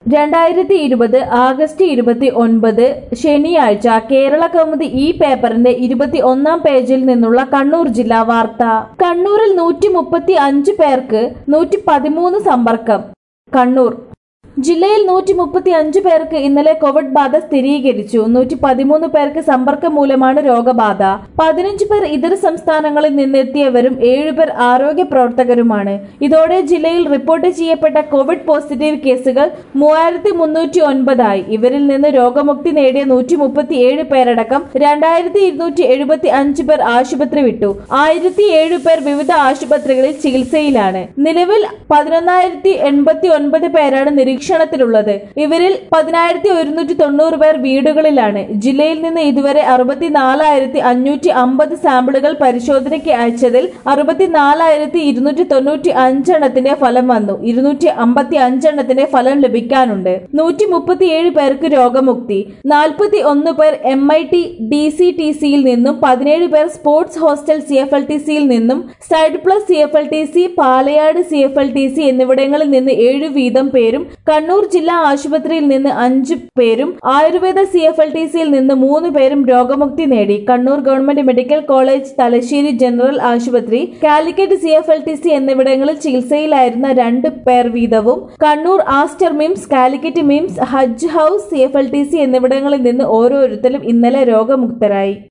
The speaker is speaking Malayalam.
രണ്ടായിരത്തി ഇരുപത് ആഗസ്റ്റ് ഇരുപത്തി ഒൻപത് ശനിയാഴ്ച കേരള കൗമുദി ഈ പേപ്പറിന്റെ ഇരുപത്തി ഒന്നാം പേജിൽ നിന്നുള്ള കണ്ണൂർ ജില്ലാ വാർത്ത കണ്ണൂരിൽ നൂറ്റി മുപ്പത്തി അഞ്ച് പേർക്ക് നൂറ്റി പതിമൂന്ന് സമ്പർക്കം കണ്ണൂർ ജില്ലയിൽ നൂറ്റി മുപ്പത്തി അഞ്ച് പേർക്ക് ഇന്നലെ കോവിഡ് ബാധ സ്ഥിരീകരിച്ചു നൂറ്റി പതിമൂന്ന് പേർക്ക് സമ്പർക്കം മൂലമാണ് രോഗബാധ പതിനഞ്ച് പേർ ഇതര സംസ്ഥാനങ്ങളിൽ നിന്നെത്തിയവരും ഏഴുപേർ ആരോഗ്യ പ്രവർത്തകരുമാണ് ഇതോടെ ജില്ലയിൽ റിപ്പോർട്ട് ചെയ്യപ്പെട്ട കോവിഡ് പോസിറ്റീവ് കേസുകൾ മൂവായിരത്തി മുന്നൂറ്റി ഒൻപതായി ഇവരിൽ നിന്ന് രോഗമുക്തി നേടിയ നൂറ്റി മുപ്പത്തി ഏഴ് പേരടക്കം രണ്ടായിരത്തി ഇരുന്നൂറ്റി എഴുപത്തി അഞ്ച് പേർ ആശുപത്രി വിട്ടു ആയിരത്തി ഏഴ് പേർ വിവിധ ആശുപത്രികളിൽ ചികിത്സയിലാണ് നിലവിൽ പതിനൊന്നായിരത്തി എൺപത്തി ഒൻപത് പേരാണ് നിരീക്ഷണത്തിലുള്ളത് ഇവരിൽ പതിനായിരത്തി ഒരുന്നൂറ്റി തൊണ്ണൂറ് പേർ വീടുകളിലാണ് ജില്ലയിൽ നിന്ന് ഇതുവരെ അറുപത്തിനാലായിരത്തി അഞ്ഞൂറ്റി അമ്പത് സാമ്പിളുകൾ പരിശോധനയ്ക്ക് അയച്ചതിൽ അറുപത്തിനാലായിരത്തി ഇരുന്നൂറ്റി തൊണ്ണൂറ്റി അഞ്ചെണ്ണത്തിന്റെ ഫലം വന്നു ഇരുന്നൂറ്റി അമ്പത്തി അഞ്ചെണ്ണത്തിന്റെ ഫലം ലഭിക്കാനുണ്ട് നൂറ്റി മുപ്പത്തിയേഴ് പേർക്ക് രോഗമുക്തി നാൽപ്പത്തി ഒന്ന് പേർ M I T D C T സിയിൽ നിന്നും പതിനേഴ് പേർ sports hostel C F L T സിയിൽ നിന്നും side plus C F L T C Palayad C F L T C എന്നിവിടങ്ങളിൽ നിന്ന് ഏഴ് വീതം പേരും കണ്ണൂർ ജില്ലാ ആശുപത്രിയിൽ നിന്ന് അഞ്ച് പേരും Ayurveda C F L T സിയിൽ നിന്ന് മൂന്ന് പേരും രോഗമുക്തി നേടി Kannur government medical college Thalassery general ആശുപത്രി Calicut C F L T C എന്നിവിടങ്ങളിൽ ചികിത്സയിലായിരുന്ന രണ്ട് പേർ വീതവും Kannur Aster MIMS Calicut MIMS Hajj house C F L T C എന്നിവിടങ്ങളിൽ നിന്ന് ഓരോരുത്തരും ഇന്നലെ രോഗമുക്തരായി